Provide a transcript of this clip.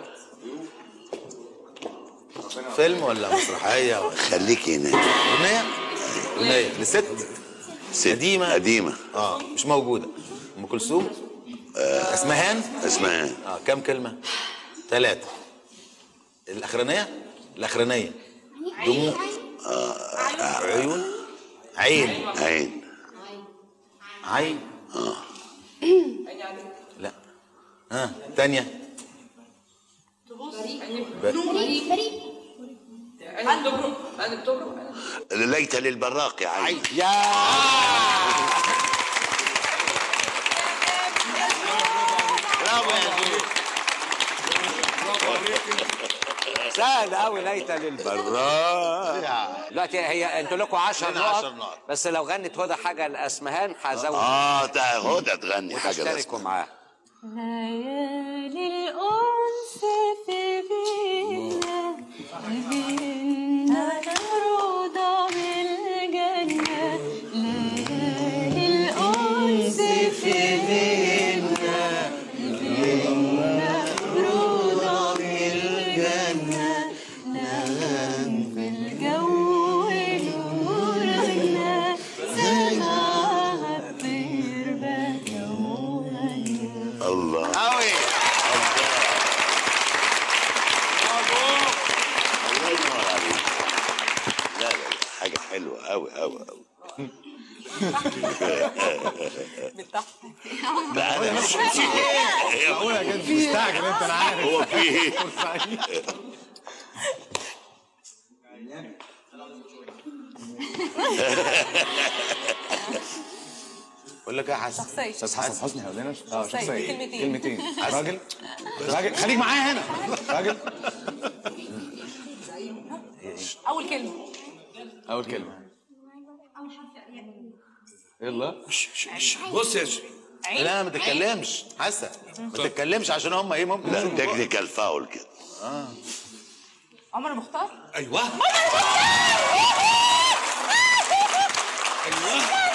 فيلم ولا مسرحيه ولا خليك هنا اغنيه اغنيه لست ست قديمة. قديمة اه مش موجوده ام كلثوم اسمهان اسمها اه كام كلمه ثلاثه الاخرانيه الاخرانيه دموع عيون عين عين عين اه لا ها تانية فريق فريق ليت للبراق يا عين يا برافو يا جيل سهل قوي ليت للبراق دلوقتي هي انتوا لكم 10 لنا نقط 10 نقط. بس لو غنت هدى حاجه لاسمهان هزود اه ده هدى تغني حاجة وتشتركوا بس معاها ليالي الأنس في بينا بينا روضة بالجنة ليالي الأنس في بينا بينا روضة بالجنة نغم في الجو نورنا سماها الطير بكى مغنى الله قوي الله ينور عليك لا لا لا، حاجة حلوة أوي أوي أوي لا أنا مش معقولة كان مستعجل انت انا عارف هو في إيه؟ بقول لك ايه يا حسن شخصية. استاذ حسن حسني هيقول لنا اه شخصيه كلمتين. كلمتين راجل راجل خليك معايا هنا راجل اول كلمه اول كلمه يلا بص يا شيخ لا ما تتكلمش حسن ما تتكلمش عشان هم ايه ممكن لا يشوفوا تكنيكال فاول كده عمر مختار ايوه ايوه